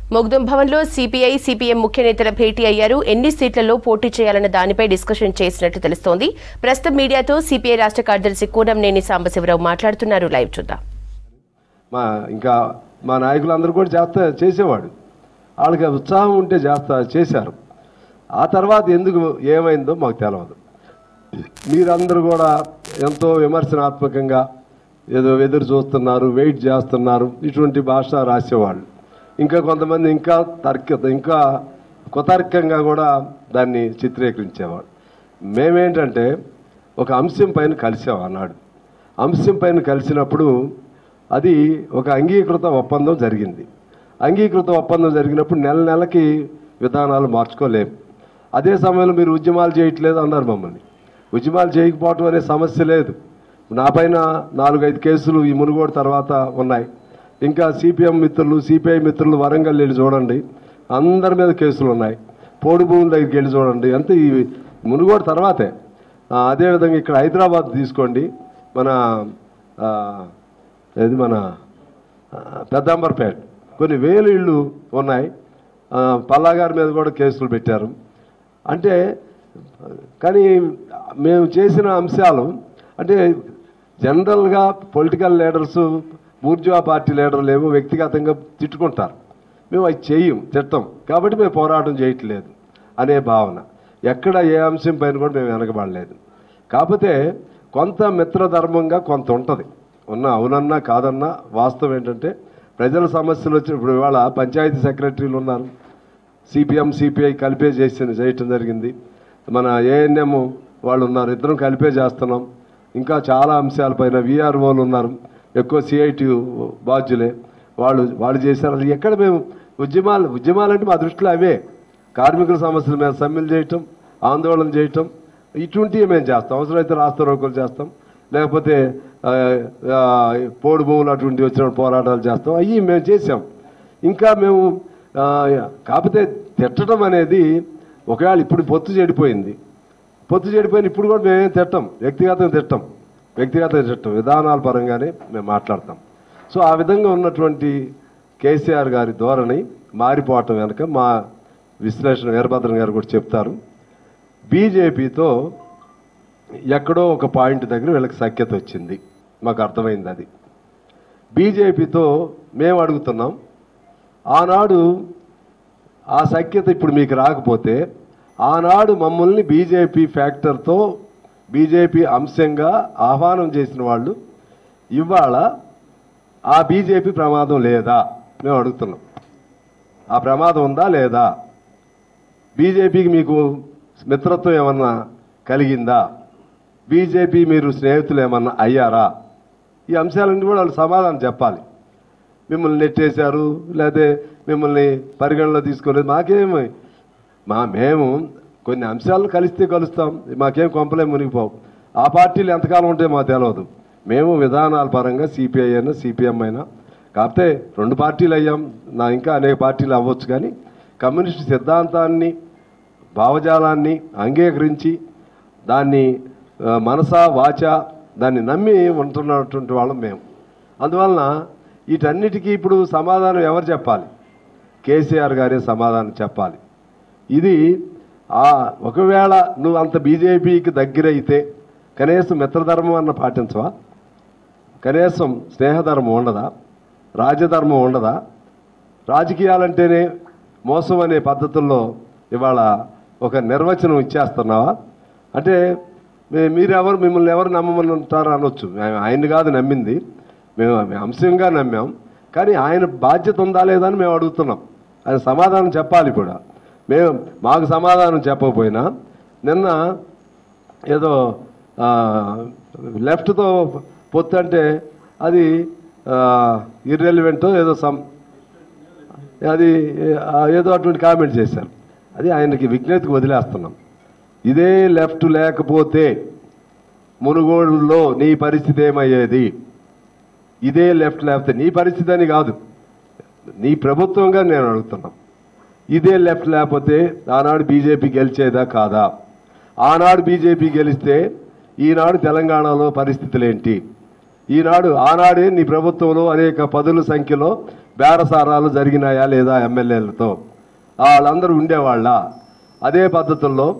మొగ్దుం భవన్లో CPI CPM ముఖ్య నేతల భేటీ అయ్యారు ఎన్ని సీట్లలో పోటీ చేయాలన్న దానిపై డిస్కషన్ చేసినట్టు తెలుస్తోంది ప్రస్తుతం మీడియాతో సిపిఐ రాష్ట్ర కార్యదర్శి కూనంనేని సాంబశివరావు మాట్లాడుతున్నారు లైవ్ చూద్దాం మా ఇంకా మా నాయకులందరూ కూడా చేస్తా చేసేవాడు వాళ్ళకి ఉత్సాహం ఉంటే చేస్తా చేశారు ఆ తర్వాత ఎందుకు ఏమైందో మాకు తెలియదు మీరందరూ కూడా ఎంతో విమర్శనాత్మకంగా ఏదో ఎదురు చూస్తున్నారు వెయిట్ చేస్తున్నారు ఇటువంటి భాష రాసేవాళ్ళు ఇంకా కొంతమంది ఇంకా తర్క ఇంకా కుతర్కంగా కూడా దాన్ని చిత్రీకరించేవాడు మేమేంటంటే ఒక అంశం పైన కలిసాం అన్నాడు అంశం పైన కలిసినప్పుడు అది ఒక అంగీకృత ఒప్పందం జరిగింది అంగీకృత ఒప్పందం జరిగినప్పుడు నెల నెలకి విధానాలు మార్చుకోలేము అదే సమయంలో మీరు ఉద్యమాలు చేయట్లేదు అన్నారు మమ్మల్ని ఉద్యమాలు చేయకపోవటం అనే సమస్య లేదు నా పైన నాలుగైదు కేసులు ఈ మునుగోడు తర్వాత ఉన్నాయి ఇంకా సిపిఎం మిత్రులు సిపిఐ మిత్రులు వరంగల్ వెళ్ళి చూడండి అందరి మీద కేసులు ఉన్నాయి పోడు భూముల దగ్గరికి వెళ్ళి చూడండి అంతే ఈ మునుగోడు తర్వాతే ఆ, అదేవిధంగా ఇక్కడ హైదరాబాద్ తీసుకోండి మన ఆ, ఏది మన ఆ, పెద్దాంబర్పేట కొన్ని వేలు ఇళ్ళు ఉన్నాయి ఆ, పల్లాగారి మీద కూడా కేసులు పెట్టారు అంటే కానీ మేము చేసిన అంశాలు అంటే జనరల్గా పొలిటికల్ లీడర్స్ బూర్జువా పార్టీ లీడర్లు ఏమో వ్యక్తిగతంగా తిట్టుకుంటారు మేము అది చెయ్యం తిట్టం కాబట్టి మేము పోరాటం చేయట్లేదు అనే భావన ఎక్కడ ఏ అంశం పైన కూడా మేము వెనకబడలేదు కాకపోతే కొంత మిత్రధర్మంగా కొంత ఉంటుంది ఉన్న అవునన్నా కాదన్నా వాస్తవం ఏంటంటే ప్రజల సమస్యలు వచ్చి ఇప్పుడు ఇవాళ పంచాయతీ సెక్రటరీలు ఉన్నారు సిపిఎం సిపిఐ కలిపే చేసిన చేయటం జరిగింది మన ఏఎన్ఎం వాళ్ళు ఉన్నారు ఇద్దరం కలిపే చేస్తున్నాం ఇంకా చాలా అంశాలపైన విఆర్ఓలు ఉన్నారు ఎక్కువ సిఐటి బాధ్యులే వాళ్ళు వాళ్ళు చేశారు అది ఎక్కడ మేము ఉద్యమాలు ఉద్యమాలు అంటే మా దృష్టిలో అవే కార్మికుల సమస్యల మీద సమ్మెలు చేయటం ఆందోళన చేయటం ఇటువంటివి మేము చేస్తాం అవసరమైతే రాష్ట్ర రోకులు చేస్తాం లేకపోతే ఆ, ఆ, పోడు భూములు అటువంటివి వచ్చిన పోరాటాలు చేస్తాం అవి మేము చేసాం ఇంకా మేము ఆ, కాకపోతే తిట్టడం అనేది ఒకవేళ ఇప్పుడు పొత్తు చెడిపోయింది పొత్తు చెడిపోయిన ఇప్పుడు కూడా మేమేం తిట్టం వ్యక్తిగతంగా తిట్టం వ్యక్తిగతంగా తిట్టం విధానాల పరంగానే మేము మాట్లాడతాం సో ఆ విధంగా ఉన్నటువంటి కేసీఆర్ గారి ధోరణి మారిపోవటం వెనక మా విశ్లేషణ వీరభద్రం గారు కూడా చెప్తారు బీజేపీతో ఎక్కడో ఒక పాయింట్ దగ్గర వీళ్ళకి సఖ్యత వచ్చింది మాకు అర్థమైంది అది బీజేపీతో మేము అడుగుతున్నాం ఆనాడు ఆ సఖ్యత ఇప్పుడు మీకు రాకపోతే ఆనాడు మమ్మల్ని బీజేపీ ఫ్యాక్టర్తో బీజేపీ అంశంగా ఆహ్వానం చేసిన వాళ్ళు ఇవాళ ఆ బీజేపీ ప్రమాదం లేదా మేము అడుగుతున్నాం ఆ ప్రమాదం ఉందా లేదా బీజేపీకి మీకు మిత్రత్వం ఏమన్నా కలిగిందా బీజేపీ మీరు స్నేహితులు ఏమన్నా అయ్యారా ఈ అంశాలన్నీ కూడా వాళ్ళు సమాధానం చెప్పాలి మిమ్మల్ని నెట్టేశారు లేకపోతే మిమ్మల్ని పరిగణలో తీసుకోలేదు మాకేమి మా మేము కొన్ని అంశాలు కలిస్తే కలుస్తాం మాకేం కొంపలే మునిగిపోవు ఆ పార్టీలు ఎంతకాలం ఉంటే మాకు తెలియదు మేము విధానాల పరంగా సిపిఐ అయినా సిపిఎం అయినా కాకపోతే రెండు పార్టీలు అయ్యాం నా ఇంకా అనేక పార్టీలు అవ్వచ్చు కానీ కమ్యూనిస్ట్ సిద్ధాంతాన్ని భావజాలాన్ని అంగీకరించి దాన్ని ఆ, మనసా వాచ దాన్ని నమ్మి ఉంటున్నటువంటి వాళ్ళం మేము అందువలన వీటన్నిటికీ ఇప్పుడు సమాధానం ఎవరు చెప్పాలి కేసీఆర్ గారే సమాధానం చెప్పాలి ఇది ఆ ఒకవేళ నువ్వు అంత బీజేపీకి దగ్గరైతే కనీసం మిత్రధర్మం అన్న పాటించవా కనీసం స్నేహధర్మం ఉండదా రాజధర్మం ఉండదా రాజకీయాలంటేనే మోసం అనే పద్ధతుల్లో ఇవాళ ఒక నిర్వచనం ఇచ్చేస్తున్నావా అంటే మీ- మీరెవరు మిమ్మల్ని ఎవరు నమ్మమని ఉంటారు అనొచ్చు మేము ఆయన్ని కాదు నమ్మింది మేము అంశంగా నమ్మాం కానీ ఆయన బాధ్యత ఉందా లేదా అని మేము అడుగుతున్నాం ఆయన సమాధానం చెప్పాలి కూడా మేము మాకు సమాధానం చెప్పకపోయినా నిన్న ఏదో లెఫ్ట్తో పొత్తు అంటే అది ఇర్రెలివెంటో ఏదో సమ్ అది ఆ, ఏదో అటువంటి కామెంట్ చేశారు అది ఆయనకి విజ్ఞతకు వదిలేస్తున్నాం ఇదే లెఫ్ట్ లేకపోతే మునుగోడులో నీ పరిస్థితి ఏమయ్యేది ఇదే లెఫ్ట్ లేకపోతే నీ పరిస్థితి అని కాదు నీ ప్రభుత్వంగా నేను అడుగుతున్నాం ఇదే లెఫ్ట్ లేకపోతే ఆనాడు బీజేపీ గెలిచేదా కాదా ఆనాడు బీజేపీ గెలిస్తే ఈనాడు తెలంగాణలో పరిస్థితులు ఏంటి ఈనాడు ఆనాడే నీ ప్రభుత్వంలో అనేక పదుల సంఖ్యలో బేరసారాలు జరిగినాయా లేదా ఎమ్మెల్యేలతో వాళ్ళందరూ ఉండేవాళ్ళ అదే పద్ధతుల్లో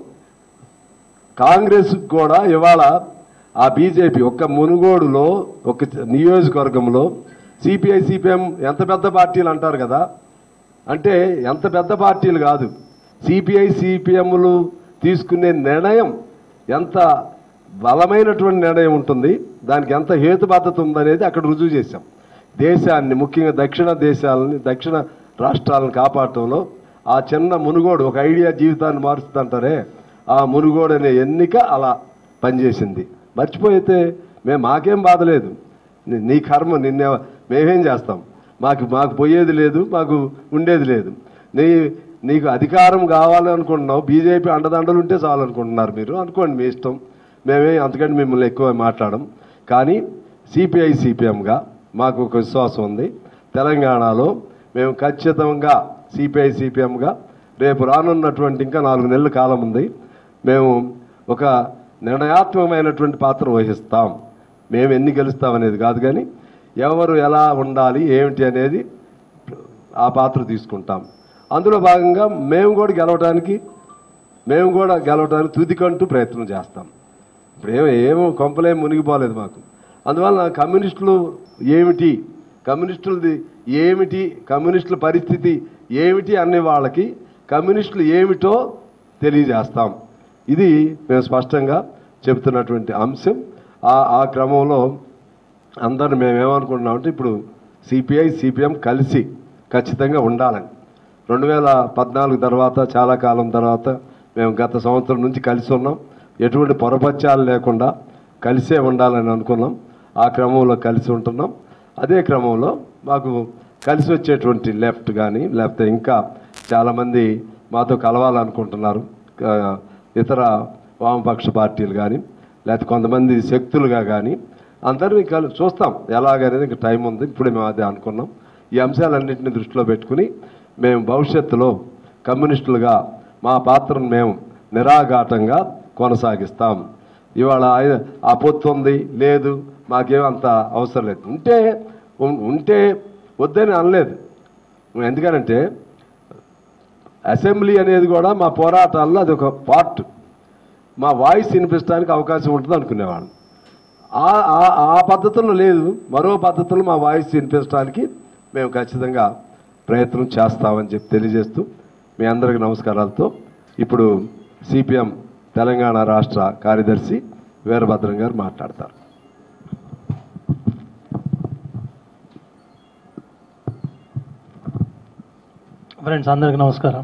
కాంగ్రెస్ కూడా ఇవాళ ఆ బీజేపీ ఒక్క మునుగోడులో ఒక నియోజకవర్గంలో సిపిఐ సిపిఎం ఎంత పెద్ద పార్టీలు అంటారు కదా అంటే ఎంత పెద్ద పార్టీలు కాదు సిపిఐ సిపిఎంలు తీసుకునే నిర్ణయం ఎంత బలమైనటువంటి నిర్ణయం ఉంటుంది దానికి ఎంత హేతుబద్ధత ఉందనేది అక్కడ రుజువు చేశాం దేశాన్ని ముఖ్యంగా దక్షిణ దేశాలని దక్షిణ రాష్ట్రాలను కాపాడటంలో ఆ చిన్న మునుగోడు ఒక ఐడియా జీవితాన్ని మారుస్తుంటారే ఆ మునుగోడు అనే ఎన్నిక అలా పనిచేసింది మర్చిపోయితే మేము మాకేం బాధ లేదు నీ- నీ కర్మ నిన్నే మేమేం చేస్తాం మాకు మాకు పోయేది లేదు మాకు ఉండేది లేదు నీ నీకు అధికారం కావాలి అనుకుంటున్నావు బీజేపీ అండదండలు ఉంటే చాలు అనుకుంటున్నారు మీరు అనుకోండి మీ ఇష్టం మేమే అంతకంటే మిమ్మల్ని ఎక్కువ మాట్లాడం కానీ సిపిఐ సిపిఎంగా మాకు ఒక విశ్వాసం ఉంది తెలంగాణలో మేము ఖచ్చితంగా సిపిఐ సిపిఎంగా రేపు రానున్నటువంటి ఇంకా నాలుగు నెలల కాలం ఉంది మేము ఒక నిర్ణయాత్మకమైనటువంటి పాత్ర వహిస్తాం మేము ఎన్ని గెలుస్తాం అనేది కాదు కానీ ఎవరు ఎలా ఉండాలి ఏమిటి అనేది ఆ పాత్ర తీసుకుంటాం అందులో భాగంగా మేము కూడా గెలవడానికి మేము కూడా గెలవడానికి తుదికంటూ ప్రయత్నం చేస్తాం ఇప్పుడు ఏమో ఏమో కొంపలేం మునిగిపోలేదు మాకు అందువల్ల కమ్యూనిస్టులు ఏమిటి కమ్యూనిస్టులది ఏమిటి కమ్యూనిస్టుల పరిస్థితి ఏమిటి అనే వాళ్ళకి కమ్యూనిస్టులు ఏమిటో తెలియజేస్తాం ఇది మేము స్పష్టంగా చెబుతున్నటువంటి అంశం ఆ ఆ క్రమంలో అందరిని మేము ఏమనుకుంటున్నామంటే ఇప్పుడు సిపిఐ సిపిఎం కలిసి ఖచ్చితంగా ఉండాలని రెండు వేల పద్నాలుగు తర్వాత చాలా కాలం తర్వాత మేము గత సంవత్సరం నుంచి కలిసి ఉన్నాం ఎటువంటి పొరపత్యాలు లేకుండా కలిసే ఉండాలని అనుకున్నాం ఆ క్రమంలో కలిసి ఉంటున్నాం అదే క్రమంలో మాకు కలిసి వచ్చేటువంటి లెఫ్ట్ కానీ లేకపోతే ఇంకా చాలామంది మాతో కలవాలనుకుంటున్నారు ఆ, ఇతర వామపక్ష పార్టీలు కానీ లేకపోతే కొంతమంది శక్తులుగా కానీ అందరినీ కలి చూస్తాం ఎలాగనేది ఇంకా టైం ఉంది ఇప్పుడే మేము అదే అనుకున్నాం ఈ అంశాలన్నింటినీ దృష్టిలో పెట్టుకుని మేము భవిష్యత్తులో కమ్యూనిస్టులుగా మా పాత్రను మేము నిరాఘాటంగా కొనసాగిస్తాం ఇవాళ ఆయన- ఆ పొత్తు ఉంది లేదు మాకేం అంత అవసరం లేదు ఉంటే ఉం- ఉంటే వద్దని అనలేదు ఎందుకనంటే అసెంబ్లీ అనేది కూడా మా పోరాటాల్లో అది ఒక పార్ట్ మా వాయిస్ వినిపించడానికి అవకాశం ఉంటుంది అనుకునేవాళ్ళం ఆ ఆ- ఆ పద్ధతుల్లో లేదు మరో పద్ధతిలో మా వాయిస్ వినిపించడానికి మేము ఖచ్చితంగా ప్రయత్నం చేస్తామని చెప్పి తెలియజేస్తూ మీ అందరికి నమస్కారాలతో ఇప్పుడు సిపిఎం తెలంగాణ రాష్ట్ర కార్యదర్శి వీరభద్రం గారు మాట్లాడతారు ఫ్రెండ్స్ అందరికీ నమస్కారం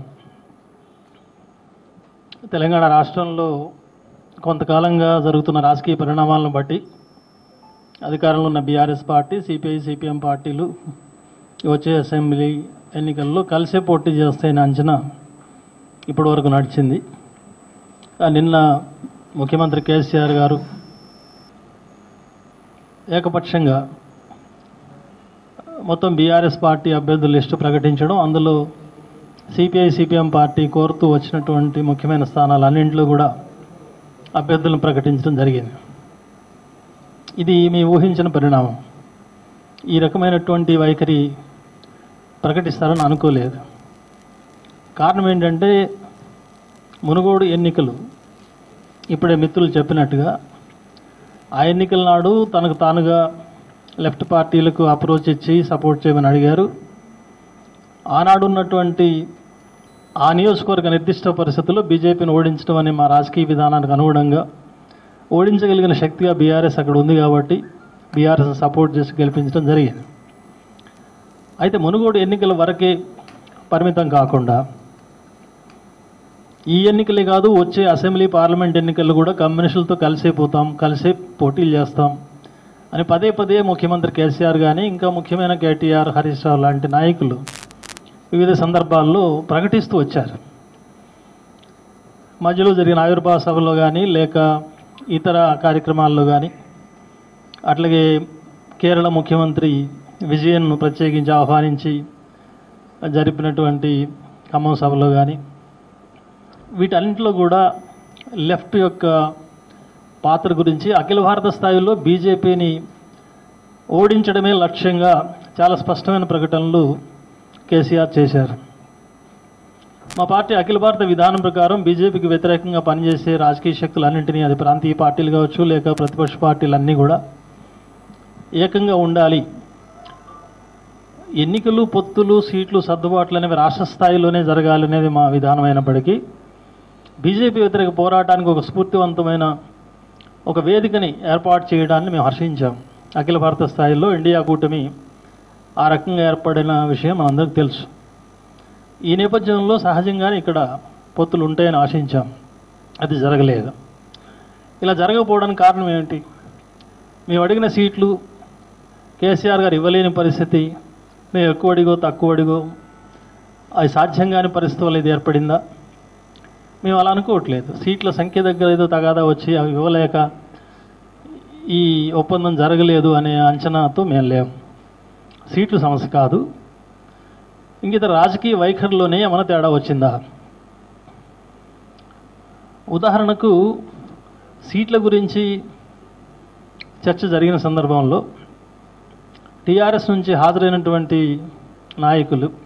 తెలంగాణ రాష్ట్రంలో కొంతకాలంగా జరుగుతున్న రాజకీయ పరిణామాలను బట్టి అధికారంలో ఉన్న బీఆర్ఎస్ పార్టీ సిపిఐ సిపిఎం పార్టీలు వచ్చే అసెంబ్లీ ఎన్నికల్లో కలిసే పోటీ చేస్తాయని అంచనా ఇప్పటి వరకు నడిచింది ఆ నిన్న ముఖ్యమంత్రి కేసీఆర్ గారు ఏకపక్షంగా మొత్తం బీఆర్ఎస్ పార్టీ అభ్యర్థుల లిస్టు ప్రకటించడం అందులో సిపిఐ సిపిఎం పార్టీ కోరుతూ వచ్చినటువంటి ముఖ్యమైన స్థానాలు అన్నింటిలో కూడా అభ్యర్థులను ప్రకటించడం జరిగింది ఇది మీ ఊహించిన పరిణామం ఈ రకమైనటువంటి వైఖరి ప్రకటిస్తారని అనుకోలేదు కారణం ఏంటంటే మునుగోడు ఎన్నికలు ఇప్పుడే మిత్రులు చెప్పినట్టుగా ఆ ఎన్నికల నాడు తనకు తానుగా లెఫ్ట్ పార్టీలకు అప్రోచ్ ఇచ్చి సపోర్ట్ చేయమని అడిగారు ఆనాడు ఉన్నటువంటి ఆ నియోజకవర్గ నిర్దిష్ట పరిస్థితుల్లో బీజేపీని ఓడించడం అనే మా రాజకీయ విధానానికి అనుగుణంగా ఓడించగలిగిన శక్తిగా బీఆర్ఎస్ అక్కడ ఉంది కాబట్టి బీఆర్ఎస్ సపోర్ట్ చేసి గెలిపించడం జరిగింది అయితే మునుగోడు ఎన్నికల వరకే పరిమితం కాకుండా ఈ ఎన్నికలే కాదు వచ్చే అసెంబ్లీ పార్లమెంట్ ఎన్నికలు కూడా కమ్యూనిస్టులతో కలిసే పోతాం కలిసే పోటీలు చేస్తాం అని పదే పదే ముఖ్యమంత్రి కేసీఆర్ కానీ ఇంకా ముఖ్యమైన కేటీఆర్ హరీష్ రావు లాంటి నాయకులు వివిధ సందర్భాల్లో ప్రకటిస్తూ వచ్చారు మధ్యలో జరిగిన ఆవిర్భావ సభలో కానీ లేక ఇతర కార్యక్రమాల్లో కానీ అట్లాగే కేరళ ముఖ్యమంత్రి విజయన్ను ప్రత్యేకించి ఆహ్వానించి జరిపినటువంటి ఖమ్మం సభలో కానీ వీటన్నింటిలో కూడా లెఫ్ట్ యొక్క పాత్ర గురించి అఖిల భారత స్థాయిలో బీజేపీని ఓడించడమే లక్ష్యంగా చాలా స్పష్టమైన ప్రకటనలు కేసీఆర్ చేశారు మా పార్టీ అఖిల భారత విధానం ప్రకారం బీజేపీకి వ్యతిరేకంగా పనిచేసే రాజకీయ శక్తులన్నింటినీ అది ప్రాంతీయ పార్టీలు కావచ్చు లేక ప్రతిపక్ష పార్టీలన్నీ కూడా ఏకంగా ఉండాలి ఎన్నికలు పొత్తులు సీట్లు సర్దుబాట్లు అనేవి రాష్ట్ర స్థాయిలోనే జరగాలి అనేది మా విధానం అయినప్పటికీ బీజేపీ వ్యతిరేక పోరాటానికి ఒక స్ఫూర్తివంతమైన ఒక వేదికని ఏర్పాటు చేయడాన్ని మేము హర్షించాం అఖిల భారత స్థాయిలో ఇండియా కూటమి ఆ రకంగా ఏర్పడిన విషయం మనందరికీ తెలుసు ఈ నేపథ్యంలో సహజంగానే ఇక్కడ పొత్తులు ఉంటాయని ఆశించాం అది జరగలేదు ఇలా జరగకపోవడానికి కారణం ఏమిటి మేము అడిగిన సీట్లు కేసీఆర్ గారు ఇవ్వలేని పరిస్థితి మేము ఎక్కువ అడిగో తక్కువ అడిగో అది సాధ్యం కాని పరిస్థితి వల్ల ఇది ఏర్పడిందా మేము అలా అనుకోవట్లేదు సీట్ల సంఖ్య దగ్గర ఏదో తగాదా వచ్చి అవి ఇవ్వలేక ఈ ఒప్పందం జరగలేదు అనే అంచనాతో మేము లేము సీట్లు సమస్య కాదు ఇంకిత రాజకీయ వైఖరిలోనే ఏమైనా తేడా వచ్చిందా ఉదాహరణకు సీట్ల గురించి చర్చ జరిగిన సందర్భంలో టీఆర్ఎస్ నుంచి హాజరైనటువంటి నాయకులు